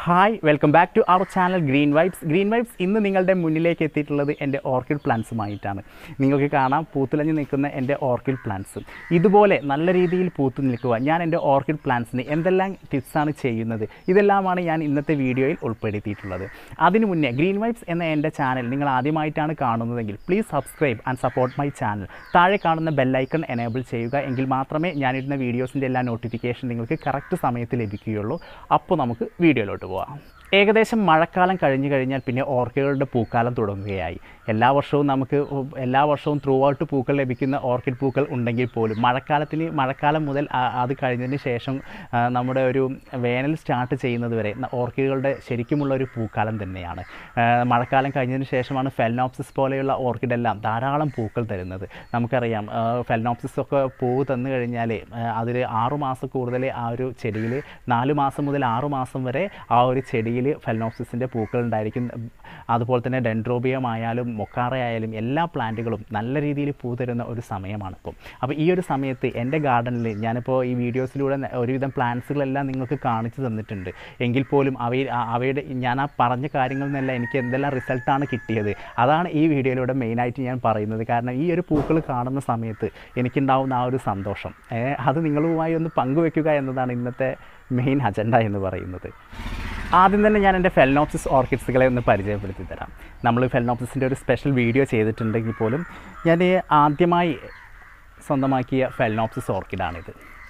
hi welcome back to our channel green vibes green vibes ഇന്ന് നിങ്ങളുടെ മുന്നിലേക്ക് എത്തിയിട്ടുള്ളത് എൻ്റെ ഓർക്കിഡ് പ്ലാന്റ്സുമായിട്ടാണ് നിങ്ങൾക്ക് കാണാം പൂത്തുലഞ്ഞ് നിൽക്കുന്ന എൻ്റെ ഓർക്കിഡ് പ്ലാന്റ്സ് ഇതുപോലെ നല്ല രീതിയിൽ പൂത്തു നിൽക്കുക ഞാൻ എൻ്റെ ഓർക്കിഡ് പ്ലാന്റ്സിന് എന്തെല്ലാം ടിപ്സാണ് ചെയ്യുന്നത് ഇതെല്ലാമാണ് ഞാൻ ഇന്നത്തെ വീഡിയോയിൽ ഉൾപ്പെടുത്തിയിട്ടുള്ളത് അതിനു മുന്നേ ഗ്രീൻ വൈബ്സ് എന്ന എൻ്റെ ചാനൽ നിങ്ങൾ ആദ്യമായിട്ടാണ് കാണുന്നതെങ്കിൽ please subscribe and support my channel താഴെ കാണുന്ന ബെല്ലൈക്കൺ എനേബിൾ ചെയ്യുക എങ്കിൽ മാത്രമേ ഞാനിടുന്ന വീഡിയോസിൻ്റെ എല്ലാ നോട്ടിഫിക്കേഷൻ നിങ്ങൾക്ക് കറക്റ്റ് സമയത്ത് ലഭിക്കുകയുള്ളൂ അപ്പോൾ നമുക്ക് വീഡിയോയിലോട്ട് പോവാം ഏകദേശം മഴക്കാലം കഴിഞ്ഞു കഴിഞ്ഞാൽ പിന്നെ ഓർക്കിഡുകളുടെ പൂക്കാലം തുടങ്ങുകയായി എല്ലാ വർഷവും നമുക്ക് എല്ലാ വർഷവും ത്രൂ ഔട്ട് പൂക്കൾ ലഭിക്കുന്ന ഓർക്കിഡ് പൂക്കൾ ഉണ്ടെങ്കിൽ പോലും മഴക്കാലത്തിന് മഴക്കാലം മുതൽ ആ- അത് കഴിഞ്ഞതിന് ശേഷം ആ, നമ്മുടെ ഒരു വേനൽ സ്റ്റാർട്ട് ചെയ്യുന്നത് വരെ ന- ഓർക്കിഡുകളുടെ ശരിക്കുമുള്ള ഒരു പൂക്കാലം തന്നെയാണ് ആ, മഴക്കാലം കഴിഞ്ഞതിന് ശേഷമാണ് ഫെൽനോപ്സിസ് പോലെയുള്ള ഓർക്കിഡെല്ലാം ധാരാളം പൂക്കൾ തരുന്നത് നമുക്കറിയാം ആ, ഫെൽനോപ്സിസ് ഒക്കെ പൂവ് തന്നു കഴിഞ്ഞാൽ അതിൽ ആറു മാസം കൂടുതൽ ആ ഒരു ചെടിയിൽ നാല് മാസം മുതൽ ആറു മാസം വരെ ആ ഒരു ചെടിയിൽ ഫെൽനോപ്സിസിൻ്റെ പൂക്കൾ ഉണ്ടായിരിക്കും അതുപോലെ തന്നെ ഡെൻഡ്രോബിയം ആയാലും മൊക്കാറ ആയാലും എല്ലാ പ്ലാന്റുകളും നല്ല രീതിയിൽ പൂ തരുന്ന ഒരു സമയമാണ് ഇപ്പോൾ അപ്പോൾ ഈ ഒരു സമയത്ത് എൻ്റെ ഗാർഡനിൽ ഞാനിപ്പോൾ ഈ വീഡിയോസിലൂടെ ന- ഒരുവിധം പ്ലാന്റ്സുകളെല്ലാം നിങ്ങൾക്ക് കാണിച്ചു തന്നിട്ടുണ്ട് എങ്കിൽ പോലും അവയിൽ ആ- അവയുടെ ഞാൻ ആ പറഞ്ഞ കാര്യങ്ങളിൽ നിന്നെല്ലാം എനിക്ക് എന്തെല്ലാം റിസൾട്ടാണ് കിട്ടിയത് അതാണ് ഈ വീഡിയോയിലൂടെ മെയിനായിട്ട് ഞാൻ പറയുന്നത് കാരണം ഈ ഒരു പൂക്കൾ കാണുന്ന സമയത്ത് എനിക്കുണ്ടാവുന്ന ആ ഒരു സന്തോഷം ഏ, അത് നിങ്ങളുമായി ഒന്ന് പങ്കുവെക്കുക എന്നതാണ് ഇന്നത്തെ മെയിൻ അജണ്ട എന്ന് പറയുന്നത് ആദ്യം തന്നെ ഞാൻ എൻ്റെ ഫെൽനോപ്സിസ് ഓർക്കിഡ്സുകളെ ഒന്ന് പരിചയപ്പെടുത്തി തരാം നമ്മൾ ഫെൽനോപ്സിസിൻ്റെ ഒരു സ്പെഷ്യൽ വീഡിയോ ചെയ്തിട്ടുണ്ടെങ്കിൽ പോലും ഞാൻ ഈ ആദ്യമായി സ്വന്തമാക്കിയ ഫെൽനോപ്സിസ് ഓർക്കിഡാണിത്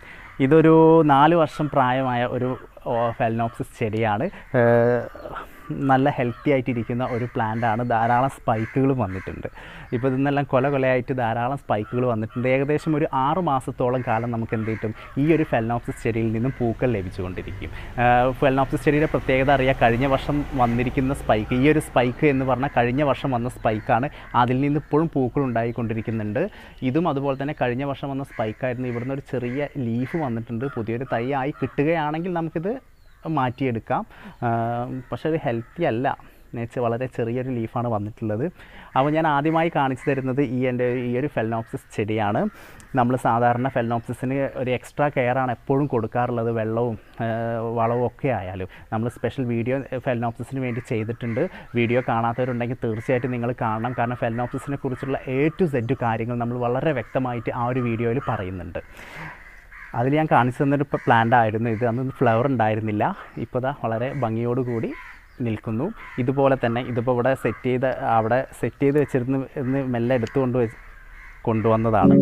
ഇതൊരു നാല് വർഷം പ്രായമായ ഒരു ഓ, ഫെൽനോപ്സിസ് ചെടിയാണ് ഏഹ്, നല്ല ഹെൽത്തി ആയിട്ടിരിക്കുന്ന ഒരു പ്ലാന്റാണ് ധാരാളം സ്പൈക്കുകൾ വന്നിട്ടുണ്ട് ഇപ്പോൾ ഇതിന്നെല്ലാം കൊല കൊലയായിട്ട് ധാരാളം സ്പൈക്കുകൾ വന്നിട്ടുണ്ട് ഏകദേശം ഒരു ആറ് മാസത്തോളം കാലം നമുക്ക് എന്ത് കിട്ടും ഈ ഒരു ഫെൽനോപ്സിസ് ചെടിയിൽ നിന്നും പൂക്കൾ ലഭിച്ചുകൊണ്ടിരിക്കും ഏഹ്, ഫെൽനോപ്സിസ് ചെടിയുടെ പ്രത്യേകത അറിയാം കഴിഞ്ഞ വർഷം വന്നിരിക്കുന്ന സ്പൈക്ക് ഈ ഒരു സ്പൈക്ക് എന്ന് പറഞ്ഞാൽ കഴിഞ്ഞ വർഷം വന്ന സ്പൈക്കാണ് അതിൽ നിന്ന് ഇപ്പോഴും പൂക്കൾ ഉണ്ടായിക്കൊണ്ടിരിക്കുന്നുണ്ട് ഇതും അതുപോലെ തന്നെ കഴിഞ്ഞ വർഷം വന്ന സ്പൈക്കായിരുന്നു ഇവിടുന്ന് ഒരു ചെറിയ ലീഫ് വന്നിട്ടുണ്ട് പുതിയൊരു തൈ ആയി കിട്ടുകയാണെങ്കിൽ നമുക്കിത് മാറ്റിയെടുക്കാം ആ, പക്ഷേ അത് ഹെൽത്തി അല്ല എന്നുവെച്ചാൽ വളരെ ചെറിയൊരു ലീഫാണ് വന്നിട്ടുള്ളത് അപ്പോൾ ഞാൻ ആദ്യമായി കാണിച്ചു തരുന്നത് ഈ എൻ്റെ ഈ ഒരു ഫെൽനോപ്സിസ് ചെടിയാണ് നമ്മൾ സാധാരണ ഫെൽനോപ്സിസിന് ഒരു എക്സ്ട്രാ കെയറാണ് എപ്പോഴും കൊടുക്കാറുള്ളത് വെള്ളവും ആ, വളവും ഒക്കെ ആയാലും നമ്മൾ സ്പെഷ്യൽ വീഡിയോ ഫെൽനോപ്സിസിന് വേണ്ടി ചെയ്തിട്ടുണ്ട് വീഡിയോ കാണാത്തവരുണ്ടെങ്കിൽ തീർച്ചയായിട്ടും നിങ്ങൾ കാണണം കാരണം ഫെൽനോപ്സിസിനെ കുറിച്ചുള്ള എ ടു സെഡ് കാര്യങ്ങൾ നമ്മൾ വളരെ വ്യക്തമായിട്ട് ആ ഒരു വീഡിയോയിൽ പറയുന്നുണ്ട് അതിൽ ഞാൻ കാണിച്ചു തന്നൊരു പ്ലാന്റ് ആയിരുന്നു ഇത് അന്ന് ഫ്ലവർ ഉണ്ടായിരുന്നില്ല ഇപ്പോൾ ദാ വളരെ ഭംഗിയോടുകൂടി നിൽക്കുന്നു ഇതുപോലെ തന്നെ ഇതിപ്പോൾ ഇവിടെ സെറ്റ് ചെയ്ത് അവിടെ സെറ്റ് ചെയ്ത് വെച്ചിരുന്ന് എന്ന് മെല്ലെ എടുത്തുകൊണ്ട് വെച്ച് കൊണ്ടുവന്നതാണ്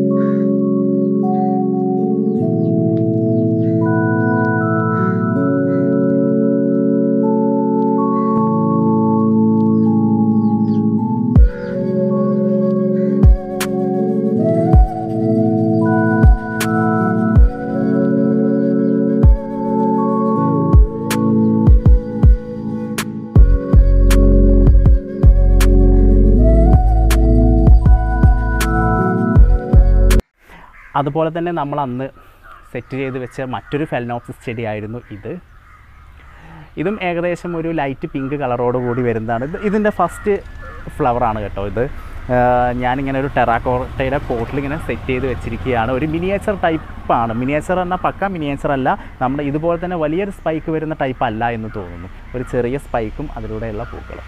അതുപോലെ തന്നെ നമ്മൾ അന്ന് സെറ്റ് ചെയ്ത് വെച്ച മറ്റൊരു ഫെൽനോപ്സിസ് ചെടിയായിരുന്നു ഇത് ഇതും ഏകദേശം ഒരു ലൈറ്റ് പിങ്ക് കളറോട് കൂടി വരുന്നതാണ് ഇത് ഇതിൻ്റെ ഫസ്റ്റ് ഫ്ലവറാണ് കേട്ടോ ഇത് ആഹ് ഞാനിങ്ങനെ ഒരു ടെറാക്കോട്ടയുടെ പോട്ടിൽ ഇങ്ങനെ സെറ്റ് ചെയ്ത് വെച്ചിരിക്കുകയാണ് ഒരു മിനിയേച്ചർ ടൈപ്പാണ് മിനിയേച്ചർ എന്നാൽ പക്ക മിനിയേച്ചർ അല്ല നമ്മുടെ ഇതുപോലെ തന്നെ വലിയൊരു സ്പൈക്ക് വരുന്ന ടൈപ്പ് അല്ല എന്ന് തോന്നുന്നു ഒരു ചെറിയ സ്പൈക്കും അതിലൂടെയുള്ള പൂക്കളും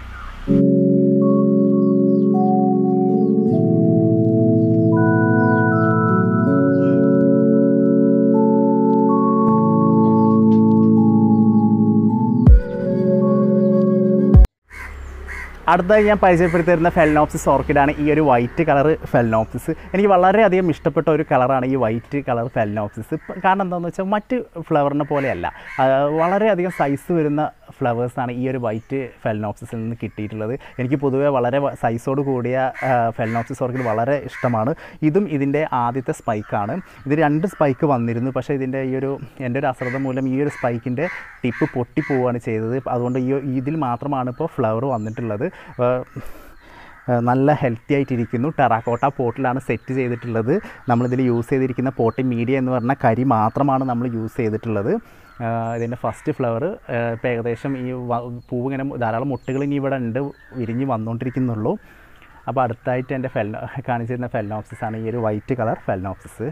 അടുത്തതായി ഞാൻ പരിചയപ്പെടുത്തി തരുന്ന ഫെൽനോപ്സിസ് ഓർക്കിഡാണ് ഈ ഒരു വൈറ്റ് കളർ ഫെൽനോപ്സിസ് എനിക്ക് വളരെയധികം ഇഷ്ടപ്പെട്ട ഒരു കളറാണ് ഈ വൈറ്റ് കളർ ഫെൽനോപ്സിസ് ഇപ്പം കാരണം എന്താണെന്ന് വെച്ചാൽ മറ്റ് ഫ്ലവറിനെ പോലെയല്ല ആ, വളരെയധികം സൈസ് വരുന്ന ഫ്ലവേഴ്സാണ് ഈ ഒരു വൈറ്റ് ഫെൽനോപ്സിസിൽ നിന്ന് കിട്ടിയിട്ടുള്ളത് എനിക്ക് പൊതുവേ വളരെ വ- സൈസോട് കൂടിയ ഫെൽനോപ്സിസ് ഓർക്കിഡ് വളരെ ഇഷ്ടമാണ് ഇതും ഇതിൻ്റെ ആദ്യത്തെ സ്പൈക്കാണ് ഇത് രണ്ട് സ്പൈക്ക് വന്നിരുന്നു പക്ഷേ ഇതിൻ്റെ ഈ ഒരു എൻ്റെ ഒരു അശ്രദ്ധ മൂലം ഈ ഒരു സ്പൈക്കിൻ്റെ ടിപ്പ് പൊട്ടിപ്പോവുകയാണ് ചെയ്തത് അതുകൊണ്ട് ഈ ഇതിൽ മാത്രമാണ് ഇപ്പോൾ ഫ്ലവർ വന്നിട്ടുള്ളത് ആ, ആ, നല്ല ഹെൽത്തി ആയിട്ടിരിക്കുന്നു ടെറാക്കോട്ട പോട്ടിലാണ് സെറ്റ് ചെയ്തിട്ടുള്ളത് നമ്മളിതിൽ യൂസ് ചെയ്തിരിക്കുന്ന പോട്ടി മീഡിയ എന്ന് പറഞ്ഞ കരി മാത്രമാണ് നമ്മൾ യൂസ് ചെയ്തിട്ടുള്ളത് ആ, ഇതിൻ്റെ ഫസ്റ്റ് ഫ്ലവർ ഇപ്പോൾ ഏകദേശം ഈ വ- പൂവ് ഇങ്ങനെ ധാരാളം മുട്ടുകൾ ഇനി ഇവിടെ ഉണ്ട് വിരിഞ്ഞ് വന്നുകൊണ്ടിരിക്കുന്നുള്ളൂ അപ്പോൾ അടുത്തായിട്ട് എൻ്റെ ഫെൽ കാണിച്ചിരുന്ന ഫെൽനോപ്സിസ് ആണ് ഈ ഒരു വൈറ്റ് കളർ ഫെൽനോപ്സിസ്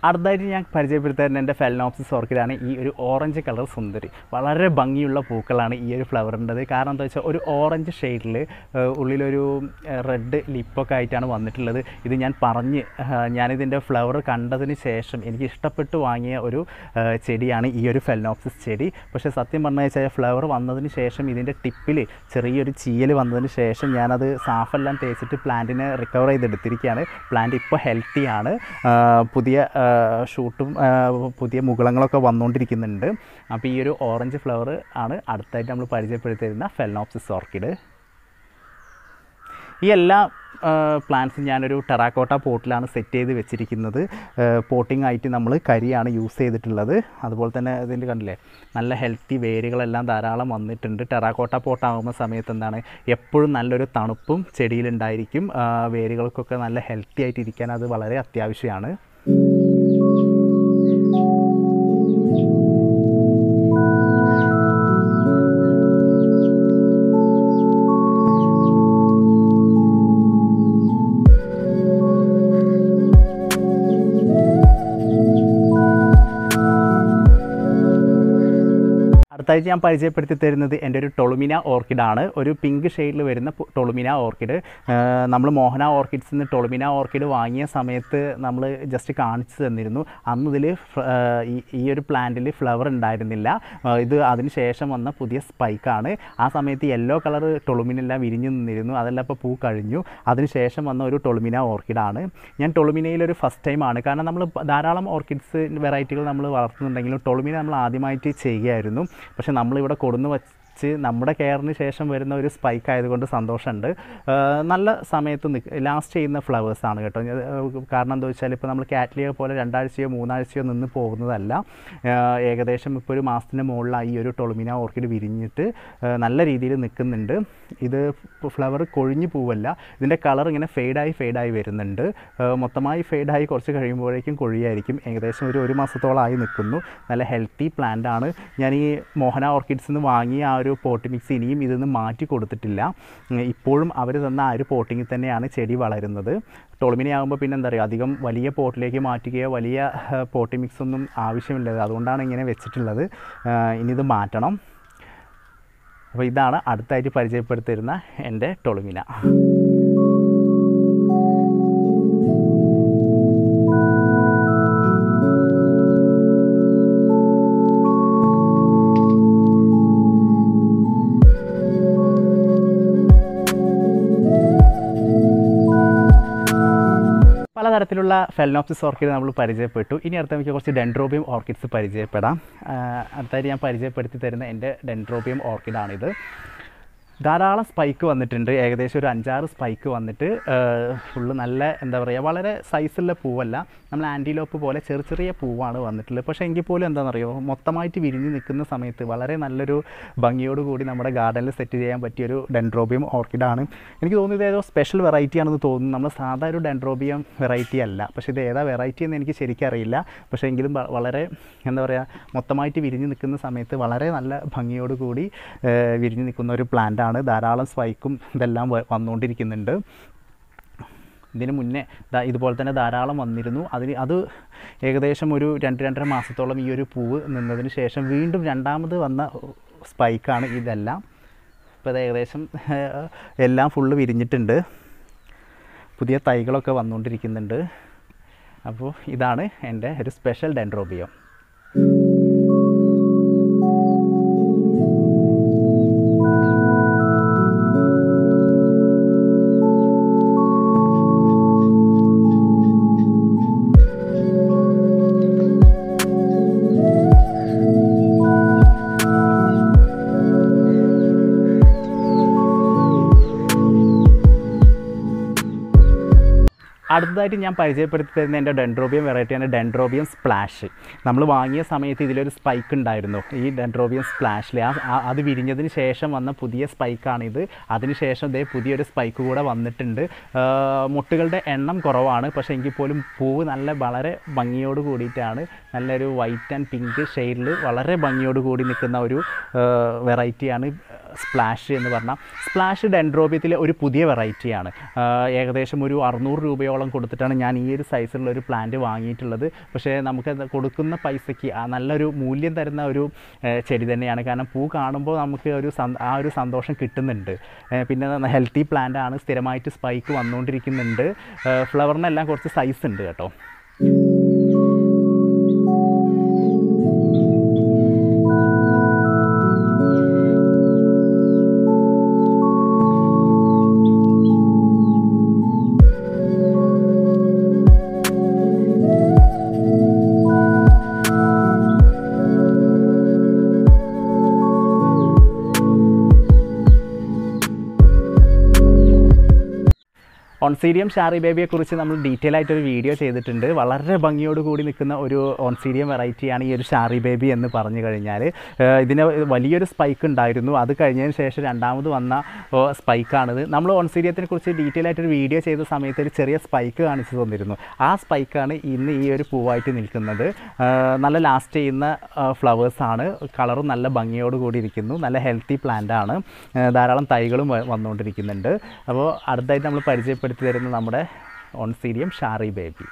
അടുത്തായിട്ട് ഞാൻ പരിചയപ്പെടുത്തുന്ന എൻ്റെ ഫെലനോപ്സിസ് ഓർക്കിഡാണ് ഈ ഒരു ഓറഞ്ച് കളർ സുന്ദരി വളരെ ഭംഗിയുള്ള പൂക്കളാണ് ഈ ഒരു ഫ്ലവറിൻ്റെത് കാരണം എന്താ വെച്ചാൽ ഒരു ഓറഞ്ച് ഷെയ്ഡിൽ ഉള്ളിലൊരു റെഡ് ലിപ്പൊക്കെ ആയിട്ടാണ് വന്നിട്ടുള്ളത് ഇത് ഞാൻ പറഞ്ഞ് ആ, ഞാനിതിൻ്റെ ഫ്ലവർ കണ്ടതിന് ശേഷം എനിക്ക് ഇഷ്ടപ്പെട്ട് വാങ്ങിയ ഒരു ആ, ചെടിയാണ് ഈ ഒരു ഫെലനോപ്സിസ് ചെടി പക്ഷേ സത്യം പറഞ്ഞു വെച്ചാൽ ഫ്ലവർ വന്നതിന് ശേഷം ഇതിൻ്റെ ടിപ്പിൽ ചെറിയൊരു ചീയൽ വന്നതിന് ശേഷം ഞാനത് സാഫെല്ലാം തേച്ചിട്ട് പ്ലാന്റിനെ റിക്കവർ ചെയ്തെടുത്തിരിക്കുകയാണ് പ്ലാന്റ് ഇപ്പോൾ ഹെൽത്തിയാണ് പുതിയ ആ, ഷൂട്ടും ആ, പുതിയ മുകുളങ്ങളൊക്കെ വന്നുകൊണ്ടിരിക്കുന്നുണ്ട് അപ്പോൾ ഈ ഒരു ഓറഞ്ച് ഫ്ലവർ ആണ് അടുത്തായിട്ട് നമ്മൾ പരിചയപ്പെടുത്തിയിരുന്ന ഫെലനോപ്സിസ് ഓർക്കിഡ് ഈ എല്ലാ പ്ലാന്റ്സും ഞാനൊരു ടെറാക്കോട്ട പോട്ടിലാണ് സെറ്റ് ചെയ്ത് വെച്ചിരിക്കുന്നത് പോട്ടിംഗ് ആയിട്ട് നമ്മൾ കരിയാണ് യൂസ് ചെയ്തിട്ടുള്ളത് അതുപോലെ തന്നെ ഇതിൻ്റെ കണ്ടില്ലേ നല്ല ഹെൽത്തി വേരുകളെല്ലാം ധാരാളം വന്നിട്ടുണ്ട് ടെറാക്കോട്ട പോട്ടാകുന്ന സമയത്ത് എന്താണ് എപ്പോഴും നല്ലൊരു തണുപ്പും ചെടിയിലുണ്ടായിരിക്കും ആ, വേരുകൾക്കൊക്കെ നല്ല ഹെൽത്തി ആയിട്ട് ഇരിക്കാൻ അത് വളരെ അത്യാവശ്യമാണ് അടുത്തായിട്ട് ഞാൻ പരിചയപ്പെടുത്തി തരുന്നത് എൻ്റെ ഒരു ടൊളുമിന ഓർക്കിഡാണ് ഒരു പിങ്ക് ഷെയ്ഡിൽ വരുന്ന പു- ടൊളുമിന ഓർക്കിഡ് നമ്മൾ മോഹന ഓർക്കിഡ്സിൽ നിന്ന് ടൊളുമിന ഓർക്കിഡ് വാങ്ങിയ സമയത്ത് നമ്മൾ ജസ്റ്റ് കാണിച്ചു തന്നിരുന്നു അന്ന് ഇതിൽ ഈ ഈ ഒരു പ്ലാന്റിൽ ഫ്ലവർ ഉണ്ടായിരുന്നില്ല ആ, ഇത് അതിന് ശേഷം വന്ന പുതിയ സ്പൈക്കാണ് ആ സമയത്ത് യെല്ലോ കളർ ടൊളുമിനെല്ലാം വിരിഞ്ഞു നിന്നിരുന്നു അതെല്ലാം ഇപ്പോൾ പൂ കഴിഞ്ഞു അതിന് ശേഷം വന്ന ഒരു ടൊളുമിന ഓർക്കിഡാണ് ഞാൻ ടൊളുമിനയിലൊരു ഫസ്റ്റ് ടൈമാണ് കാരണം നമ്മൾ ധാരാളം ഓർക്കിഡ്സ് വെറൈറ്റികൾ നമ്മൾ വളർത്തുന്നുണ്ടെങ്കിലും ടൊളുമിന നമ്മൾ ആദ്യമായിട്ട് ചെയ്യുകയായിരുന്നു പക്ഷേ നമ്മളിവിടെ കൊടുന്ന് വച്ച് നമ്മുടെ കെയറിന് ശേഷം വരുന്ന ഒരു സ്പൈക്ക് ആയതുകൊണ്ട് സന്തോഷമുണ്ട് ആ, നല്ല സമയത്ത് നിക്ക് ലാസ്റ്റ് ചെയ്യുന്ന ഫ്ലവേഴ്സാണ് കേട്ടോ ഇത്, ആ, കാരണം എന്താ വെച്ചാൽ ഇപ്പോൾ നമ്മൾ കാറ്റ്ലിയ പോലെ രണ്ടാഴ്ചയോ മൂന്നാഴ്ചയോ നിന്ന് പോകുന്നതല്ല ആ, ഏകദേശം ഇപ്പോൾ ഒരു മാസത്തിന് മുകളിലായി ഈ ഒരു ടൊളുമിന ഓർക്കിഡ് വിരിഞ്ഞിട്ട് ആ, നല്ല രീതിയിൽ നിൽക്കുന്നുണ്ട് ഇത് ഫ്ലവർ കൊഴിഞ്ഞു പോവല്ല ഇതിൻ്റെ കളർ ഇങ്ങനെ ഫെയ്ഡായി ഫെയ്ഡായി വരുന്നുണ്ട് ആ, മൊത്തമായി ഫെയ്ഡായി കുറച്ച് കഴിയുമ്പോഴേക്കും കൊഴിയായിരിക്കും ഏകദേശം ഒരു ഒരു മാസത്തോളമായി നിൽക്കുന്നു നല്ല ഹെൽത്തി പ്ലാന്റ് ആണ് ഞാൻ ഈ മോഹന ഓർക്കിഡ്സ് നിന്ന് വാങ്ങിയ ആ ഒരു പോട്ടി മിക്സ് ഇനിയും ഇതിന്ന് മാറ്റി കൊടുത്തിട്ടില്ല ഉം, ഇപ്പോഴും അവർ തന്ന ആ ഒരു പോട്ടിങ്ങിൽ തന്നെയാണ് ചെടി വളരുന്നത് ടോളിമിനി ആകുമ്പോൾ പിന്നെ എന്താ പറയുക അധികം വലിയ പോട്ടിലേക്ക് മാറ്റുകയോ വലിയ പോട്ടി മിക്സ് ഒന്നും ആവശ്യമില്ല അതുകൊണ്ടാണ് ഇങ്ങനെ വെച്ചിട്ടുള്ളത് ആ, ഇനി ഇത് മാറ്റണം അപ്പോൾ ഇതാണ് അടുത്തായിട്ട് പരിചയപ്പെടുത്തിരുന്ന എൻ്റെ ടൊളുമിന പലതരത്തിലുള്ള ഫെലനോപ്സിസ് ഓർക്കിഡ് നമ്മൾ പരിചയപ്പെട്ടു ഇനി അടുത്ത നമുക്ക് കുറച്ച് ഡെൻഡ്രോബിയം ഓർക്കിഡ്സ് പരിചയപ്പെടാം ആ, അടുത്തായിട്ട് ഞാൻ പരിചയപ്പെടുത്തി തരുന്ന എൻ്റെ ഡെൻഡ്രോബിയം ഓർക്കിഡാണിത് ധാരാളം സ്പൈക്ക് വന്നിട്ടുണ്ട് ഏകദേശം ഒരു അഞ്ചാറ് സ്പൈക്ക് വന്നിട്ട് ഫുള്ള് നല്ല എന്താ പറയുക വളരെ സൈസുള്ള പൂവല്ല നമ്മൾ ആൻറ്റിലോപ്പ് പോലെ ചെറിയ ചെറിയ പൂവാണ് വന്നിട്ടുള്ളത് പക്ഷേ എങ്കിൽ പോലും എന്താണെന്നറിയോ മൊത്തമായിട്ട് വിരിഞ്ഞ് നിൽക്കുന്ന സമയത്ത് വളരെ നല്ലൊരു ഭംഗിയോട് കൂടി നമ്മുടെ ഗാർഡനിൽ സെറ്റ് ചെയ്യാൻ പറ്റിയൊരു ഡെൻഡ്രോബിയം ഓർക്കിഡാണ് എനിക്ക് തോന്നുന്നത് ഏതോ സ്പെഷ്യൽ വെറൈറ്റി ആണെന്ന് തോന്നുന്നു നമ്മൾ സാധാ ഒരു ഡെൻഡ്രോബിയം വെറൈറ്റി അല്ല പക്ഷേ ഇത് ഏതാ വെറൈറ്റി എന്ന് എനിക്ക് ശരിക്കും അറിയില്ല പക്ഷേ എങ്കിലും വ- വളരെ എന്താ പറയുക മൊത്തമായിട്ട് വിരിഞ്ഞ് നിൽക്കുന്ന സമയത്ത് വളരെ നല്ല ഭംഗിയോട് കൂടി ഏഹ്, വിരിഞ്ഞ് നിൽക്കുന്ന ഒരു പ്ലാന്റ് ആണ് ധാരാളം സ്പൈക്കും ഇതെല്ലാം വ- വന്നുകൊണ്ടിരിക്കുന്നുണ്ട് ഇതിന് മുന്നേ ദാ ഇതുപോലെ തന്നെ ധാരാളം വന്നിരുന്നു അതിന് അത് ഏകദേശം ഒരു രണ്ട് രണ്ടര മാസത്തോളം ഈ ഒരു പൂവ് നിന്നതിന് ശേഷം വീണ്ടും രണ്ടാമത് വന്ന സ്പൈക്കാണ് ഇതെല്ലാം ഇപ്പോൾ ഇത് ഏകദേശം ഏഹ്, എല്ലാം ഫുള്ള് വിരിഞ്ഞിട്ടുണ്ട് പുതിയ തൈകളൊക്കെ വന്നുകൊണ്ടിരിക്കുന്നുണ്ട് അപ്പോൾ ഇതാണ് എൻ്റെ ഒരു സ്പെഷ്യൽ ഡെൻഡ്രോബിയം അടുത്തതായിട്ട് ഞാൻ പരിചയപ്പെടുത്തി തരുന്ന എൻ്റെ ഡെൻഡ്രോബിയം വെറൈറ്റിയാണ് ഡെൻഡ്രോബിയം സ്പ്ലാഷ് നമ്മൾ വാങ്ങിയ സമയത്ത് ഇതിലൊരു സ്പൈക്ക് ഉണ്ടായിരുന്നു ഈ ഡെൻഡ്രോബിയം സ്പ്ലാഷിൽ ആ ആ- അത് വിരിഞ്ഞതിന് ശേഷം വന്ന പുതിയ സ്പൈക്കാണിത് അതിനുശേഷം ഇതേ പുതിയൊരു സ്പൈക്ക് കൂടെ വന്നിട്ടുണ്ട് ആ, മുട്ടുകളുടെ എണ്ണം കുറവാണ് പക്ഷേ എങ്കിൽ പോലും പൂവ് നല്ല വളരെ ഭംഗിയോട് കൂടിയിട്ടാണ് നല്ലൊരു വൈറ്റ് ആൻഡ് പിങ്ക് ഷെയ്ഡിൽ വളരെ ഭംഗിയോട് കൂടി നിൽക്കുന്ന ഒരു വെറൈറ്റിയാണ് സ്പ്ലാഷ് എന്ന് പറഞ്ഞാൽ സ്പ്ലാഷ് ഡെൻഡ്രോബിയത്തിലെ ഒരു പുതിയ വെറൈറ്റിയാണ് ഏകദേശം ഒരു അറുന്നൂറ് രൂപയോളം കൊടുത്തിട്ടാണ് ഞാൻ ഈ ഒരു സൈസിലുള്ള ഒരു പ്ലാന്റ് വാങ്ങിയിട്ടുള്ളത് പക്ഷേ നമുക്ക് അത് കൊടുക്കുന്ന പൈസയ്ക്ക് ആ നല്ലൊരു മൂല്യം തരുന്ന ഒരു ഏഹ്, ചെടി തന്നെയാണ് കാരണം പൂ കാണുമ്പോൾ നമുക്ക് ഒരു സന്ത- ആ ഒരു സന്തോഷം കിട്ടുന്നുണ്ട് ഏഹ്, പിന്നെ ഹെൽത്തി പ്ലാന്റ് ആണ് സ്ഥിരമായിട്ട് സ്പൈക്ക് വന്നുകൊണ്ടിരിക്കുന്നുണ്ട് ഏഹ്, ഫ്ലവറിനെല്ലാം കുറച്ച് സൈസ് ഉണ്ട് കേട്ടോ ഓൺസീരിയം ഷാറി ബേബിയെ കുറിച്ച് നമ്മൾ ഡീറ്റെയിൽ ആയിട്ടൊരു വീഡിയോ ചെയ്തിട്ടുണ്ട് വളരെ ഭംഗിയോട് കൂടി നിൽക്കുന്ന ഒരു ഓൺസീരിയം വെറൈറ്റിയാണ് ഈ ഒരു ഷാറി ബേബി എന്ന് പറഞ്ഞു കഴിഞ്ഞാൽ ഏഹ് ഇതിന് വലിയൊരു സ്പൈക്ക് ഉണ്ടായിരുന്നു അത് കഴിഞ്ഞതിന് ശേഷം രണ്ടാമത് വന്ന ഓ, സ്പൈക്കാണിത് നമ്മൾ ഓൺസീരിയത്തിനെ കുറിച്ച് ഡീറ്റെയിൽ ആയിട്ടൊരു വീഡിയോ ചെയ്ത സമയത്ത് ഒരു ചെറിയ സ്പൈക്ക് കാണിച്ചു തന്നിരുന്നു ആ സ്പൈക്കാണ് ഇന്ന് ഈ ഒരു പൂവായിട്ട് നിൽക്കുന്നത് ഏഹ് നല്ല ലാസ്റ്റ് ചെയ്യുന്ന ഫ്ലവേഴ്സാണ് കളറും നല്ല ഭംഗിയോട് കൂടി ഇരിക്കുന്നു നല്ല ഹെൽത്തി പ്ലാന്റ് ആണ് ഏഹ് ധാരാളം തൈകളും വ- വന്നുകൊണ്ടിരിക്കുന്നുണ്ട് അപ്പോൾ അടുത്തായിട്ട് നമ്മൾ പരിചയപ്പെടുത്തി തരുന്നത് നമ്മുടെ ഓൺസീരിയം ഷാറി ബേബി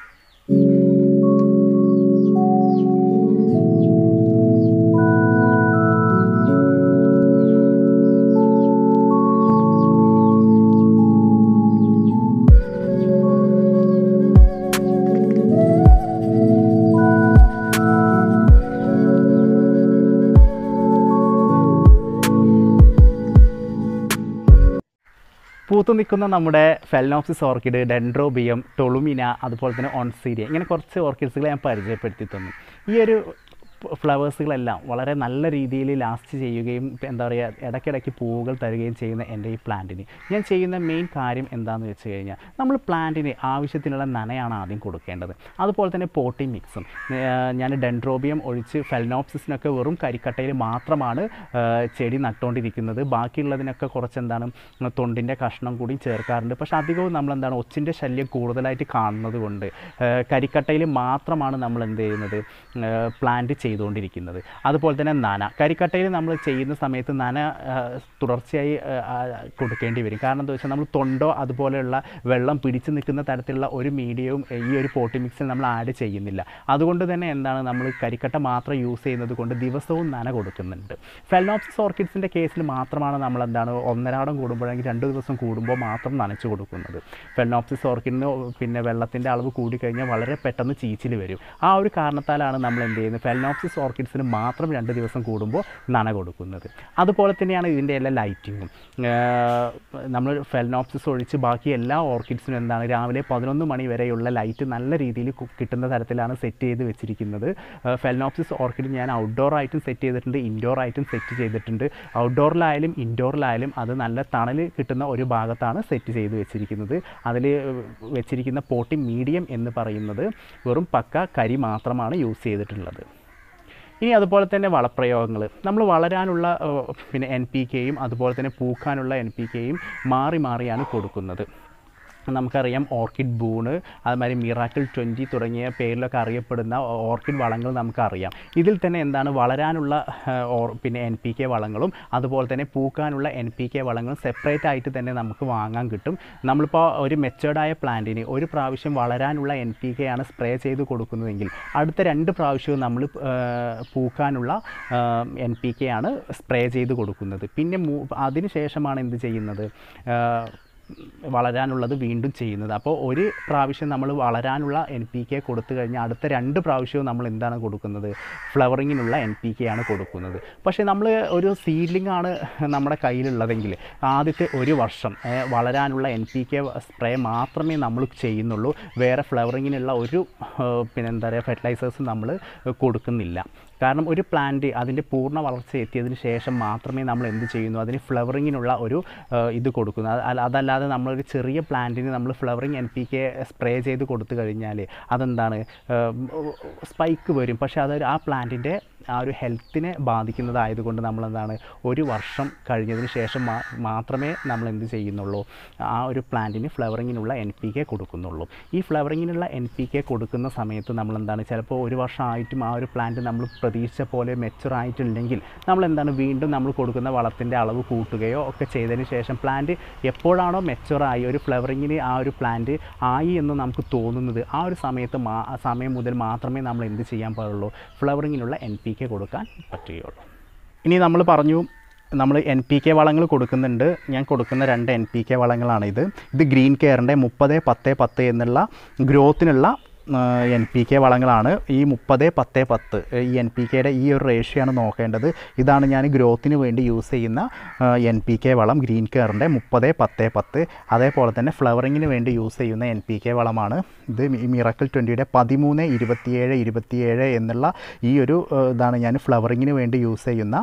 പൂത്തു നിൽക്കുന്ന നമ്മുടെ ഫെൽനോപ്സിസ് ഓർക്കിഡ് ഡെൻഡ്രോബിയം ടൊളുമിന അതുപോലെ തന്നെ ഓൺസീരിയ ഇങ്ങനെ കുറച്ച് ഓർക്കിഡ്സുകളെ ഞാൻ പരിചയപ്പെടുത്തി തന്നു ഈ ഒരു ഫ്ലവേഴ്സുകളെല്ലാം വളരെ നല്ല രീതിയിൽ ലാസ്റ്റ് ചെയ്യുകയും ഇപ്പം എന്താ പറയുക ഇടയ്ക്കിടയ്ക്ക് പൂവുകൾ തരികയും ചെയ്യുന്ന എൻ്റെ ഈ പ്ലാന്റിന് ഞാൻ ചെയ്യുന്ന മെയിൻ കാര്യം എന്താണെന്ന് വെച്ച് കഴിഞ്ഞാൽ നമ്മൾ പ്ലാന്റിന് ആവശ്യത്തിനുള്ള നനയാണ് ആദ്യം കൊടുക്കേണ്ടത് അതുപോലെ തന്നെ പോട്ടി മിക്സും ഞാൻ ഡെൻഡ്രോബിയം ഒഴിച്ച് ഫെൽനോപ്സിസിനൊക്കെ വെറും കരിക്കട്ടയിൽ മാത്രമാണ് ആ, ചെടി നട്ടുകൊണ്ടിരിക്കുന്നത് ബാക്കിയുള്ളതിനൊക്കെ കുറച്ച് എന്താണ് തൊണ്ടിൻ്റെ കഷ്ണം കൂടി ചേർക്കാറുണ്ട് പക്ഷേ അധികവും നമ്മൾ എന്താണ് ഒച്ചിൻ്റെ ശല്യം കൂടുതലായിട്ട് കാണുന്നത് കൊണ്ട് ആ, കരിക്കട്ടയിൽ മാത്രമാണ് നമ്മൾ എന്ത് ചെയ്യുന്നത് പ്ലാന്റ് ചെയ്തുകൊണ്ടിരിക്കുന്നത് അതുപോലെ തന്നെ നന കരിക്കട്ടയിൽ നമ്മൾ ചെയ്യുന്ന സമയത്ത് നന ആ, തുടർച്ചയായി ആ, ആ, കൊടുക്കേണ്ടി വരും കാരണം എന്താ വെച്ചാൽ നമ്മൾ തൊണ്ടോ അതുപോലെയുള്ള വെള്ളം പിടിച്ചു നിൽക്കുന്ന തരത്തിലുള്ള ഒരു മീഡിയവും ഈ ഒരു പോട്ടി മിക്സിൽ നമ്മൾ ആഡ് ചെയ്യുന്നില്ല അതുകൊണ്ട് തന്നെ എന്താണ് നമ്മൾ കരിക്കട്ട മാത്രം യൂസ് ചെയ്യുന്നത് കൊണ്ട് ദിവസവും നന കൊടുക്കുന്നുണ്ട് ഫെൽനോപ്സിസ് ഓർക്കിഡ്സിൻ്റെ കേസിൽ മാത്രമാണ് നമ്മൾ എന്താണ് ഒന്നരാടം കൂടുമ്പോഴെങ്കിൽ രണ്ട് ദിവസം കൂടുമ്പോൾ മാത്രം നനച്ചു കൊടുക്കുന്നത് ഫെൽനോപ്സിസ് ഓർക്കിഡിന് പിന്നെ വെള്ളത്തിൻ്റെ അളവ് കൂടിക്കഴിഞ്ഞാൽ വളരെ പെട്ടെന്ന് ചീച്ചിൽ വരും ആ ഒരു കാരണത്താലാണ് നമ്മൾ എന്ത് ചെയ്യുന്നത് ഫെൽനോപ്സിസ് ഓർക്കിഡ്സിന് മാത്രം രണ്ട് ദിവസം കൂടുമ്പോൾ നന കൊടുക്കുന്നത് അതുപോലെ തന്നെയാണ് ഇതിൻ്റെ എല്ലാ ലൈറ്റിങ്ങും നമ്മൾ ഫെൽനോപ്സിസ് ഒഴിച്ച് ബാക്കി എല്ലാ ഓർക്കിഡ്സിനും എന്താണ് രാവിലെ പതിനൊന്ന് മണി വരെയുള്ള ലൈറ്റ് നല്ല രീതിയിൽ കു- കിട്ടുന്ന തരത്തിലാണ് സെറ്റ് ചെയ്ത് വെച്ചിരിക്കുന്നത് ഫെൽനോപ്സിസ് ഓർക്കിഡ് ഞാൻ ഔട്ട്ഡോർ ആയിട്ടും സെറ്റ് ചെയ്തിട്ടുണ്ട് ഇൻഡോർ ആയിട്ടും സെറ്റ് ചെയ്തിട്ടുണ്ട് ഔട്ട്ഡോറിലായാലും ഇൻഡോറിലായാലും അത് നല്ല തണൽ കിട്ടുന്ന ഒരു ഭാഗത്താണ് സെറ്റ് ചെയ്ത് വെച്ചിരിക്കുന്നത് അതിൽ വെച്ചിരിക്കുന്ന പോട്ടി മീഡിയം എന്ന് പറയുന്നത് വെറും പക്ക കരി മാത്രമാണ് യൂസ് ചെയ്തിട്ടുള്ളത് ഇനി അതുപോലെ തന്നെ വളപ്രയോഗങ്ങൾ നമ്മൾ വളരാനുള്ള ഏഹ്, പിന്നെ എൻ പി കെയും അതുപോലെ തന്നെ പൂക്കാനുള്ള എൻ പി കെയും മാറി മാറിയാണ് കൊടുക്കുന്നത് നമുക്കറിയാം ഓർക്കിഡ് ബൂണ് അതുമാതിരി മിറാക്കിൾ ട്വൻറ്റി തുടങ്ങിയ പേരിലൊക്കെ അറിയപ്പെടുന്ന ഓർക്കിഡ് വളങ്ങൾ നമുക്കറിയാം ഇതിൽ തന്നെ എന്താണ് വളരാനുള്ള ഏഹ്, ഓർ പിന്നെ എൻ പി കെ വളങ്ങളും അതുപോലെ തന്നെ പൂക്കാനുള്ള എൻ പി കെ വളങ്ങളും സെപ്പറേറ്റ് ആയിട്ട് തന്നെ നമുക്ക് വാങ്ങാൻ കിട്ടും നമ്മളിപ്പോൾ ഒരു മെച്ചേർഡായ പ്ലാന്റിന് ഒരു പ്രാവശ്യം വളരാനുള്ള എൻ പി കെ ആണ് സ്പ്രേ ചെയ്ത് കൊടുക്കുന്നതെങ്കിൽ അടുത്ത രണ്ട് പ്രാവശ്യവും നമ്മൾ ഏഹ്, പൂക്കാനുള്ള എൻ പി കെ ആണ് സ്പ്രേ ചെയ്ത് കൊടുക്കുന്നത് പിന്നെ മൂ അതിന് ശേഷമാണ് എന്ത് ചെയ്യുന്നത് ഏഹ്, വളരാനുള്ളത് വീണ്ടും ചെയ്യുന്നത് അപ്പോൾ ഒരു പ്രാവശ്യം നമ്മൾ വളരാനുള്ള എൻ പി കെ കൊടുത്തു കഴിഞ്ഞാൽ അടുത്ത രണ്ട് പ്രാവശ്യവും നമ്മൾ എന്താണ് കൊടുക്കുന്നത് ഫ്ലവറിങ്ങിനുള്ള എൻ പി കെ ആണ് കൊടുക്കുന്നത് പക്ഷേ നമ്മൾ ഒരു സീഡ്ലിംഗ് ആണ് നമ്മുടെ കയ്യിലുള്ളതെങ്കിൽ ആദ്യത്തെ ഒരു വർഷം ഏ, വളരാനുള്ള എൻ പി കെ സ്പ്രേ മാത്രമേ നമ്മൾ ചെയ്യുന്നുള്ളൂ വേറെ ഫ്ലവറിങ്ങിനുള്ള ഒരു ഏ, പിന്നെ എന്താ പറയുക ഫെർട്ടിലൈസേഴ്സ് നമ്മൾ കൊടുക്കുന്നില്ല കാരണം ഒരു പ്ലാന്റ് അതിൻ്റെ പൂർണ്ണ വളർച്ച എത്തിയതിന് ശേഷം മാത്രമേ നമ്മൾ എന്ത് ചെയ്യുന്നു അതിന് ഫ്ലവറിങ്ങിനുള്ള ഒരു ആ, ഇത് കൊടുക്കുന്നു അത് അല്ല- അതല്ലാതെ നമ്മളൊരു ചെറിയ പ്ലാന്റിന് നമ്മൾ flowering N P K spray ചെയ്ത് കൊടുത്തു കഴിഞ്ഞാൽ അതെന്താണ് സ്പൈക്ക് വരും പക്ഷേ അത് ആ പ്ലാന്റിൻ്റെ ആ ഒരു ഹെൽത്തിനെ ബാധിക്കുന്നതായതുകൊണ്ട് നമ്മൾ എന്താണ് ഒരു വർഷം കഴിഞ്ഞതിന് ശേഷം മാ മാത്രമേ നമ്മൾ എന്ത് ചെയ്യുന്നുള്ളൂ ആ ഒരു പ്ലാന്റിന് ഫ്ലവറിങ്ങിനുള്ള എൻ പി കെ കൊടുക്കുന്നുള്ളൂ ഈ ഫ്ലവറിങ്ങിനുള്ള എൻ പി കെ കൊടുക്കുന്ന സമയത്ത് നമ്മൾ എന്താണ് ചിലപ്പോൾ ഒരു വർഷമായിട്ടും ആ ഒരു പ്ലാന്റ് നമ്മൾ പ്രതീക്ഷിച്ച പോലെ മെച്ചുർ ആയിട്ടില്ലെങ്കിൽ നമ്മൾ എന്താണ് വീണ്ടും നമ്മൾ കൊടുക്കുന്ന വളത്തിൻ്റെ അളവ് കൂട്ടുകയോ ഒക്കെ ചെയ്തതിന് ശേഷം പ്ലാന്റ് എപ്പോഴാണോ മെച്ചുറായി ഒരു ഫ്ലവറിങ്ങിന് ആ ഒരു പ്ലാന്റ് ആയി എന്ന് നമുക്ക് തോന്നുന്നത് ആ ഒരു സമയത്ത് മാ ആ സമയം മുതൽ മാത്രമേ നമ്മൾ എന്ത് ചെയ്യാൻ പാടുള്ളൂ ഫ്ലവറിങ്ങിനുള്ള എൻ പി കെ കൊടുക്കാൻ പറ്റുകയുള്ളൂ ഇനി നമ്മൾ പറഞ്ഞു നമ്മൾ എൻ പി കെ വളങ്ങൾ കൊടുക്കുന്നുണ്ട് ഞാൻ കൊടുക്കുന്ന രണ്ട് എൻ പി കെ വളങ്ങളാണ് ഇത് ഇത് ഗ്രീൻ കെയറിൻ്റെ മുപ്പത് പത്ത് പത്ത് എന്നുള്ള ഗ്രോത്തിനുള്ള എൻ പി കെ വളങ്ങളാണ് ഈ മുപ്പത് പത്ത് പത്ത് ഈ എൻ പി കെയുടെ ഈ ഒരു റേഷ്യോ ആണ് നോക്കേണ്ടത് ഇതാണ് ഞാൻ ഗ്രോത്തിന് വേണ്ടി യൂസ് ചെയ്യുന്ന എൻ പി കെ വളം ഗ്രീൻ കെയറിൻ്റെ മുപ്പത് പത്ത് പത്ത് അതേപോലെ തന്നെ ഫ്ലവറിങ്ങിന് വേണ്ടി യൂസ് ചെയ്യുന്ന എൻ പി കെ വളമാണ് ഇത് മി- മിറക്കിൾ ട്വൻറ്റിയുടെ പതിമൂന്ന് ഇരുപത്തിയേഴ് ഇരുപത്തിയേഴ് എന്നുള്ള ഈ ഒരു ഏഹ്, ഇതാണ് ഞാൻ ഫ്ലവറിങ്ങിന് വേണ്ടി യൂസ് ചെയ്യുന്ന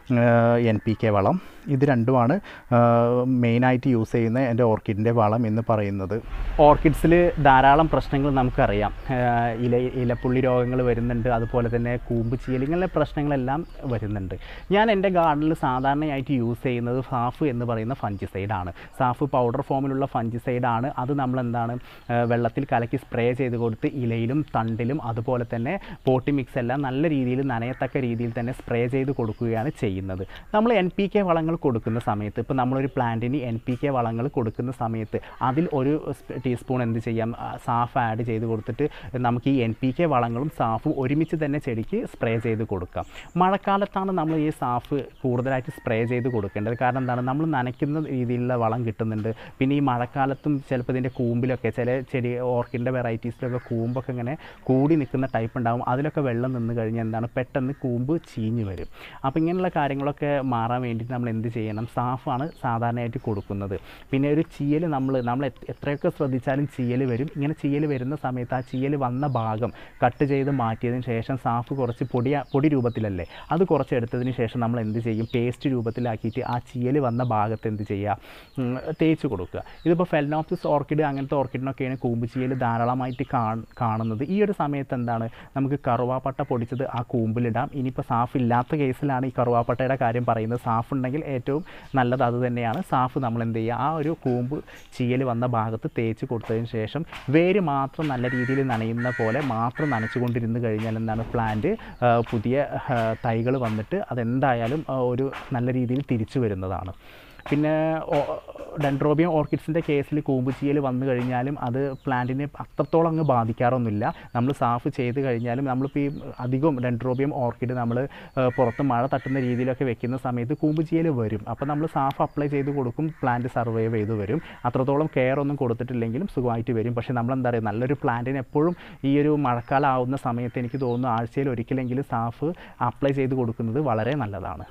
എൻ പി കെ വളം ഇത് രണ്ടുമാണ് മെയിനായിട്ട് യൂസ് ചെയ്യുന്ന എൻ്റെ ഓർക്കിഡിൻ്റെ വളം എന്ന് പറയുന്നത് ഓർക്കിഡ്സിൽ ധാരാളം പ്രശ്നങ്ങൾ നമുക്കറിയാം ഏഹ് ഇല ഇലപ്പുള്ളി രോഗങ്ങൾ വരുന്നുണ്ട് അതുപോലെ തന്നെ കൂമ്പ് ചീയൽ ഇങ്ങനെയുള്ള പ്രശ്നങ്ങളെല്ലാം വരുന്നുണ്ട് ഞാൻ എൻ്റെ ഗാർഡനിൽ സാധാരണയായിട്ട് യൂസ് ചെയ്യുന്നത് സാഫ് എന്ന് പറയുന്ന ഫഞ്ചിസൈഡാണ് സാഫ് പൗഡർ ഫോമിലുള്ള ഫഞ്ചിസൈഡാണ് അത് നമ്മൾ എന്താണ് ഏഹ് വെള്ളത്തിൽ കലക്കി സ്പ്രേ ചെയ്ത് കൊടുത്ത് ഇലയിലും തണ്ടിലും അതുപോലെ തന്നെ പോട്ടി മിക്സ് എല്ലാം നല്ല രീതിയിൽ നനയത്തക്ക രീതിയിൽ തന്നെ സ്പ്രേ ചെയ്ത് കൊടുക്കുകയാണ് ചെയ്യുന്നത് നമ്മൾ എൻ പി കെ വളങ്ങൾ കൊടുക്കുന്ന സമയത്ത് ഇപ്പോൾ നമ്മളൊരു പ്ലാന്റിന് എൻ പി കെ വളങ്ങൾ കൊടുക്കുന്ന സമയത്ത് അതിൽ ഒരു സ്പ- ടീസ്പൂൺ എന്ത് ചെയ്യാം ആ, സാഫ് ആഡ് ചെയ്ത് കൊടുത്തിട്ട് നമുക്ക് ഈ എൻ പി കെ വളങ്ങളും സാഫും ഒരുമിച്ച് തന്നെ ചെടിക്ക് സ്പ്രേ ചെയ്ത് കൊടുക്കാം മഴക്കാലത്താണ് നമ്മൾ ഈ സാഫ് കൂടുതലായിട്ട് സ്പ്രേ ചെയ്ത് കൊടുക്കേണ്ടത് കാരണം എന്താണ് നമ്മൾ നനയ്ക്കുന്ന രീതിയിലുള്ള വളം കിട്ടുന്നുണ്ട് പിന്നെ ഈ മഴക്കാലത്തും ചിലപ്പോൾ ഇതിൻ്റെ കൂമ്പിലൊക്കെ ചില ചെടി ഓർക്കിഡിൻ്റെ വെറൈറ്റീസിലൊക്കെ കൂമ്പൊക്കെ ഇങ്ങനെ കൂടി നിൽക്കുന്ന ടൈപ്പ് ഉണ്ടാകും അതിലൊക്കെ വെള്ളം നിന്ന് കഴിഞ്ഞാൽ എന്താണ് പെട്ടെന്ന് കൂമ്പ് ചീഞ്ഞ് വരും അപ്പോൾ ഇങ്ങനെയുള്ള കാര്യങ്ങളൊക്കെ മാറാൻ വേണ്ടിയിട്ട് നമ്മൾ എന്ത് ചെയ്യണം സാഫാണ് സാധാരണയായിട്ട് കൊടുക്കുന്നത് പിന്നെ ഒരു ചീയൽ നമ്മൾ നമ്മൾ എത്ര- എത്രയൊക്കെ ശ്രദ്ധിച്ചാലും ചീയൽ വരും ഇങ്ങനെ ചീയൽ വരുന്ന സമയത്ത് ആ ചീയൽ വന്ന ഭാഗം കട്ട് ചെയ്ത് മാറ്റിയതിന് ശേഷം സാഫ് കുറച്ച് പൊടി പൊടി രൂപത്തിലല്ലേ അത് കുറച്ച് എടുത്തതിന് ശേഷം നമ്മൾ എന്ത് ചെയ്യും പേസ്റ്റ് രൂപത്തിലാക്കിയിട്ട് ആ ചീയൽ വന്ന ഭാഗത്ത് എന്ത് ചെയ്യുക ഉം, തേച്ച് കൊടുക്കുക ഇതിപ്പോൾ ഫെൽനോപ്സിസ് ഓർക്കിഡ് അങ്ങനത്തെ ഓർക്കിഡിനൊക്കെയാണ് കൂമ്പ് ചീയൽ ധാരാളമായിട്ട് കാണ്- കാണുന്നത് ഈ ഒരു സമയത്ത് എന്താണ് നമുക്ക് കറുവാപ്പട്ട പൊടിച്ചത് ആ കൂമ്പിലിടാം ഇനിയിപ്പോൾ സാഫ് ഇല്ലാത്ത കേസിലാണ് ഈ കറുവാപ്പട്ടയുടെ കാര്യം പറയുന്നത് സാഫ് ഉണ്ടെങ്കിൽ ഏറ്റവും നല്ലത് അത് തന്നെയാണ് സാഫ് നമ്മൾ എന്ത് ചെയ്യുക ആ ഒരു കൂമ്പ് ചീയൽ വന്ന ഭാഗത്ത് തേച്ച് കൊടുത്തതിന് ശേഷം വേര് മാത്രം നല്ല രീതിയിൽ നനയുന്ന പോലെ മാത്രം നനച്ചുകൊണ്ടിരുന്ന് കഴിഞ്ഞാൽ എന്താണ് പ്ലാന്റ് പുതിയ തൈകൾ വന്നിട്ട് അതെന്തായാലും ആ, ഒരു നല്ല രീതിയിൽ തിരിച്ചു വരുന്നതാണ് പിന്നെ ഡെൻഡ്രോബിയം ഓർക്കിഡ്സിൻ്റെ കേസിൽ കൂമ്പുചീയൽ വന്നു കഴിഞ്ഞാലും അത് പ്ലാന്റിനെ അത്രത്തോളം അങ്ങ് ബാധിക്കാറൊന്നുമില്ല നമ്മൾ സാഫ് ചെയ്ത് കഴിഞ്ഞാലും നമ്മളിപ്പോൾ ഈ അധികം ഡെൻഡ്രോബിയം ഓർക്കിഡ് നമ്മൾ പുറത്ത് മഴ തട്ടുന്ന രീതിയിലൊക്കെ വെക്കുന്ന സമയത്ത് കൂമ്പുചീയൽ വരും അപ്പോൾ നമ്മൾ സാഫ് അപ്ലൈ ചെയ്ത് കൊടുക്കും പ്ലാന്റ് സർവൈവ് ചെയ്ത് വരും അത്രത്തോളം കെയർ ഒന്നും കൊടുത്തിട്ടില്ലെങ്കിലും സുഖമായിട്ട് വരും പക്ഷേ നമ്മൾ എന്താ പറയുക നല്ലൊരു പ്ലാന്റിന് എപ്പോഴും ഈ ഒരു മഴക്കാലം ആവുന്ന സമയത്ത് എനിക്ക് തോന്നുന്നു ആഴ്ചയിൽ ഒരിക്കലെങ്കിലും സാഫ് അപ്ലൈ ചെയ്ത് കൊടുക്കുന്നത് വളരെ നല്ലതാണ്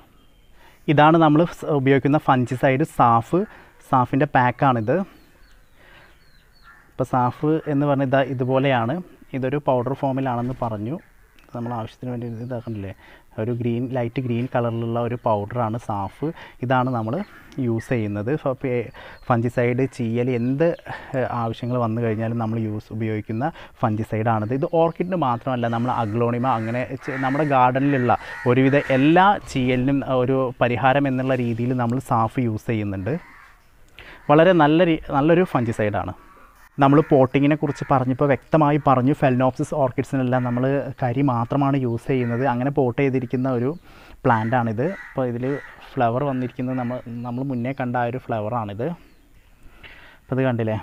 ഇതാണ് നമ്മൾ സ് ഉപയോഗിക്കുന്ന ഫഞ്ചിസൈഡ് സാഫ് സാഫിൻ്റെ പാക്കാണിത് ഇപ്പോൾ സാഫ് എന്ന് പറഞ്ഞാൽ ഇതാ ഇതുപോലെയാണ് ഇതൊരു പൗഡർ ഫോമിലാണെന്ന് പറഞ്ഞു നമ്മൾ ആവശ്യത്തിന് വേണ്ടി ഇത് ഇതാക്കണില്ലേ ഒരു ഗ്രീൻ ലൈറ്റ് ഗ്രീൻ കളറിലുള്ള ഒരു പൗഡറാണ് സാഫ് ഇതാണ് നമ്മൾ യൂസ് ചെയ്യുന്നത് ഫഞ്ചിസൈഡ് ചീയൽ എന്ത് ഏഹ്, ആവശ്യങ്ങൾ വന്നു കഴിഞ്ഞാലും നമ്മൾ യൂസ് ഉപയോഗിക്കുന്ന ഫഞ്ചിസൈഡാണിത് ഇത് ഓർക്കിഡിന് മാത്രമല്ല നമ്മൾ അഗ്ലോണിമ അങ്ങനെ ചെ- നമ്മുടെ ഗാർഡനിലുള്ള ഒരുവിധ എല്ലാ ചീയലിനും ഒരു പരിഹാരം എന്നുള്ള രീതിയിൽ നമ്മൾ സാഫ് യൂസ് ചെയ്യുന്നുണ്ട് വളരെ നല്ല രീ നല്ലൊരു ഫഞ്ചിസൈഡാണ് നമ്മൾ പോട്ടിങ്ങിനെ കുറിച്ച് പറഞ്ഞപ്പോൾ വ്യക്തമായി പറഞ്ഞു ഫെൽനോപ്സിസ് ഓർക്കിഡ്സിനെല്ലാം നമ്മൾ കരി മാത്രമാണ് യൂസ് ചെയ്യുന്നത് അങ്ങനെ പോട്ട് ചെയ്തിരിക്കുന്ന ഒരു പ്ലാന്റാണിത് അപ്പോൾ ഇതിൽ ഫ്ലവർ വന്നിരിക്കുന്നത് നമ്മൾ നമ്മൾ മുന്നേ കണ്ട ആ ഒരു ഫ്ലവറാണിത് അപ്പോൾ ഇത് കണ്ടില്ലേ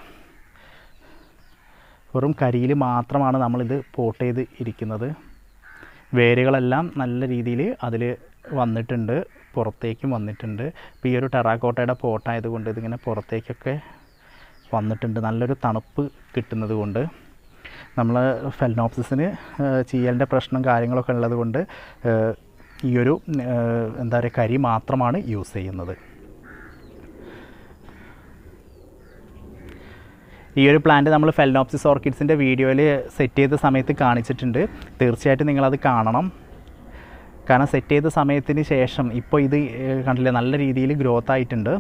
വെറും കരിയിൽ മാത്രമാണ് നമ്മളിത് പോട്ട് ചെയ്ത് ഇരിക്കുന്നത് വേരുകളെല്ലാം നല്ല രീതിയിൽ അതിൽ വന്നിട്ടുണ്ട് പുറത്തേക്കും വന്നിട്ടുണ്ട് ഇപ്പോൾ ഈ ഒരു ടെറാക്കോട്ടയുടെ പോട്ടായതുകൊണ്ട് ഇതിങ്ങനെ പുറത്തേക്കൊക്കെ വന്നിട്ടുണ്ട് നല്ലൊരു തണുപ്പ് കിട്ടുന്നത് കൊണ്ട് നമ്മൾ ഫെൽനോപ്സിസിന് ചീയലിൻ്റെ പ്രശ്നം കാര്യങ്ങളൊക്കെ ഉള്ളത് കൊണ്ട് ഏഹ്, ഈ ഒരു ഏഹ്, എന്താ പറയുക കരി മാത്രമാണ് യൂസ് ചെയ്യുന്നത് ഈ ഒരു പ്ലാന്റ് നമ്മൾ ഫെൽനോപ്സിസ് ഓർക്കിഡ്സിൻ്റെ വീഡിയോയിൽ സെറ്റ് ചെയ്ത സമയത്ത് കാണിച്ചിട്ടുണ്ട് തീർച്ചയായിട്ടും നിങ്ങളത് കാണണം കാരണം സെറ്റ് ചെയ്ത സമയത്തിന് ശേഷം ഇപ്പോൾ ഇത് ഏഹ്, കണ്ടില്ലേ നല്ല രീതിയിൽ ഗ്രോത്ത് ആയിട്ടുണ്ട്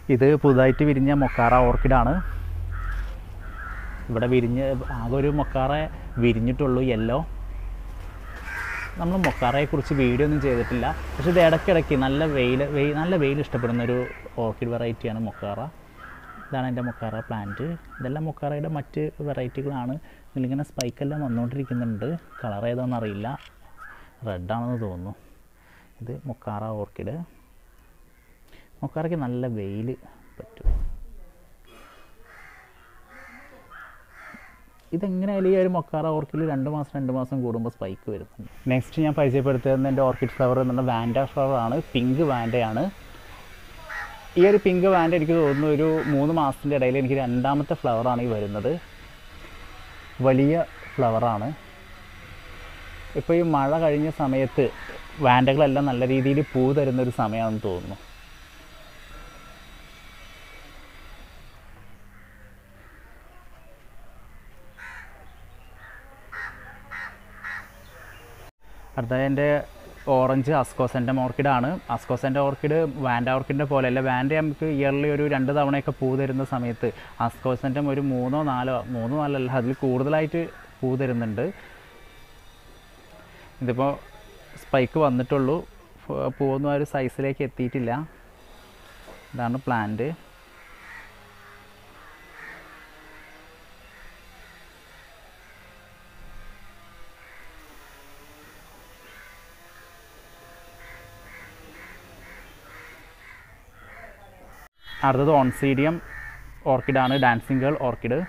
ഇത് പുതുതായിട്ട് വിരിഞ്ഞ മൊക്കാറ ഓർക്കിഡാണ് ഇവിടെ വിരിഞ്ഞ് ആകെ ഒരു മൊക്കാറ വിരിഞ്ഞിട്ടുള്ളൂ യെല്ലോ നമ്മൾ മൊക്കാറയെക്കുറിച്ച് വീഡിയോ ഒന്നും ചെയ്തിട്ടില്ല പക്ഷേ ഇത് ഇടയ്ക്കിടയ്ക്ക് നല്ല വെയിൽ വെയിൽ നല്ല വെയിൽ ഇഷ്ടപ്പെടുന്ന ഒരു ഓർക്കിഡ് വെറൈറ്റിയാണ് മൊക്കാറ ഇതാണ് എൻ്റെ മൊക്കാറ പ്ലാന്റ് ഇതെല്ലാം മൊക്കാറയുടെ മറ്റ് വെറൈറ്റികളാണ് ഇതിലിങ്ങനെ സ്പൈക്കെല്ലാം വന്നുകൊണ്ടിരിക്കുന്നുണ്ട് കളർ ഏതാണെന്ന് അറിയില്ല റെഡാണെന്ന് തോന്നുന്നു ഇത് മൊക്കാറ ഓർക്കിഡ് മൊക്കാറയ്ക്ക് നല്ല വെയിൽ പറ്റും ഇതെങ്ങനെയായാലും ഈ ഒരു മൊക്കാറ ഓർക്കിഡിൽ രണ്ട് മാസം രണ്ട് മാസം കൂടുമ്പോൾ സ്പൈക്ക് വരുന്നുണ്ട് നെക്സ്റ്റ് ഞാൻ പരിചയപ്പെടുത്തുന്നത് എൻ്റെ ഓർക്കിഡ് ഫ്ലവർ എന്ന് പറഞ്ഞാൽ വാൻഡ ഫ്ലവർ ആണ് പിങ്ക് വാൻഡയാണ് ഈ ഒരു പിങ്ക് വാൻഡ എനിക്ക് തോന്നുന്നു ഒരു മൂന്ന് മാസത്തിൻ്റെ ഇടയിൽ എനിക്ക് രണ്ടാമത്തെ ഫ്ലവറാണ് ഈ വരുന്നത് വലിയ ഫ്ലവറാണ് ഇപ്പോൾ ഈ മഴ കഴിഞ്ഞ സമയത്ത് വാൻഡകളെല്ലാം നല്ല രീതിയിൽ പൂ തരുന്ന ഒരു സമയമാണെന്ന് തോന്നുന്നു അടുത്തത് എൻ്റെ ഓറഞ്ച് അസ്കോസൻ്റെ ഓർക്കിഡാണ് അസ്കോസൻ്റെ ഓർക്കിഡ് വാൻഡ ഓർക്കിഡിൻ്റെ പോലെയല്ല വാൻഡ നമുക്ക് ഇയർലി ഒരു രണ്ട് തവണയൊക്കെ പൂ തരുന്ന സമയത്ത് അസ്കോസൻ്റെ ഒരു മൂന്നോ നാലോ മൂന്നോ നാലല്ല അതിൽ കൂടുതലായിട്ട് പൂ തരുന്നുണ്ട് ഇതിപ്പോൾ സ്പൈക്ക് വന്നിട്ടുള്ളൂ ഫ- പൂവൊന്നും ആ ഒരു സൈസിലേക്ക് എത്തിയിട്ടില്ല ഇതാണ് പ്ലാന്റ് അടുത്തത് ഓൺസീഡിയം ഓർക്കിഡാണ് ഡാൻസിങ് ഗേൾ ഓർക്കിഡ്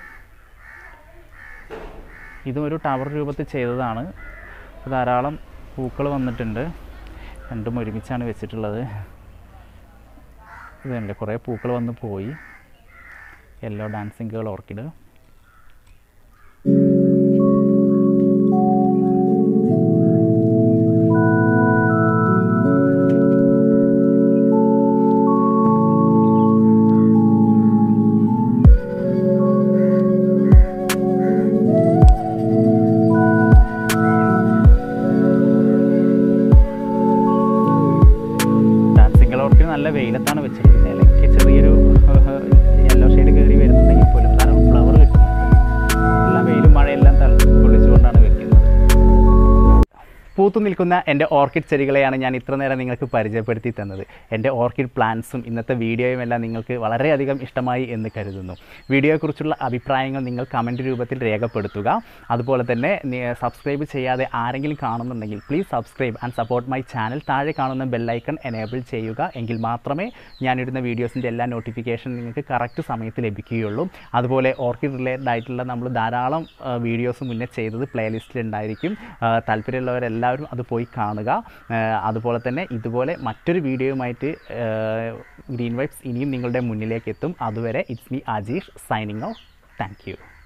ഇതും ഒരു ടവർ രൂപത്തിൽ ചെയ്തതാണ് ഇപ്പോൾ ധാരാളം പൂക്കൾ വന്നിട്ടുണ്ട് രണ്ടും ഒരുമിച്ചാണ് വെച്ചിട്ടുള്ളത് ഇതുണ്ട് കുറേ പൂക്കൾ വന്ന് പോയി yellow dancing girl orchid dancing girl orchid നല്ല വെയിലത്താണ് വെച്ചിരിക്കുന്നത് ഇലയ്ക്ക് ചെറിയൊരു യെല്ലോ ഷെയ്ഡ് കയറി വരുന്നുണ്ടെങ്കിൽ പോലും ധാരാളം ഫ്ലവർ കിട്ടും എല്ലാം വെയിലും മഴയെല്ലാം തള- കൊള്ളിച്ചുകൊണ്ടാണ് വെക്കുന്നത് പൂത്തു നിൽക്കുന്ന എൻ്റെ ഓർക്കിഡ് ചെടികളെയാണ് ഞാൻ ഇത്ര നേരം നിങ്ങൾക്ക് പരിചയപ്പെടുത്തി തന്നത് എൻ്റെ ഓർക്കിഡ് പ്ലാന്റ്സും ഇന്നത്തെ വീഡിയോയും എല്ലാം നിങ്ങൾക്ക് വളരെയധികം ഇഷ്ടമായി എന്ന് കരുതുന്നു വീഡിയോയെക്കുറിച്ചുള്ള അഭിപ്രായങ്ങൾ നിങ്ങൾ കമൻറ്റ് രൂപത്തിൽ രേഖപ്പെടുത്തുക അതുപോലെ തന്നെ സബ്സ്ക്രൈബ് ചെയ്യാതെ ആരെങ്കിലും കാണുന്നുണ്ടെങ്കിൽ please subscribe and support my channel താഴെ കാണുന്ന ബെല്ലൈക്കൺ എനേബിൾ ചെയ്യുക എങ്കിൽ മാത്രമേ ഞാനിടുന്ന വീഡിയോസിൻ്റെ എല്ലാ നോട്ടിഫിക്കേഷൻ നിങ്ങൾക്ക് കറക്റ്റ് സമയത്ത് ലഭിക്കുകയുള്ളൂ അതുപോലെ ഓർക്കിഡ് റിലേറ്റഡ് ആയിട്ടുള്ള നമ്മൾ ധാരാളം വീഡിയോസ് മുന്നേ ചെയ്തത് പ്ലേലിസ്റ്റിൽ ഉണ്ടായിരിക്കും ആ, താല്പര്യമുള്ളവരെല്ലാവരും അത് പോയി കാണുക ആ, അതുപോലെ തന്നെ ഇതുപോലെ മറ്റൊരു വീഡിയോയുമായിട്ട് ഗ്രീൻ വൈബ്സ് ഇനിയും നിങ്ങളുടെ മുന്നിലേക്ക് എത്തും അതുവരെ it's me Ajeesh signing off thank U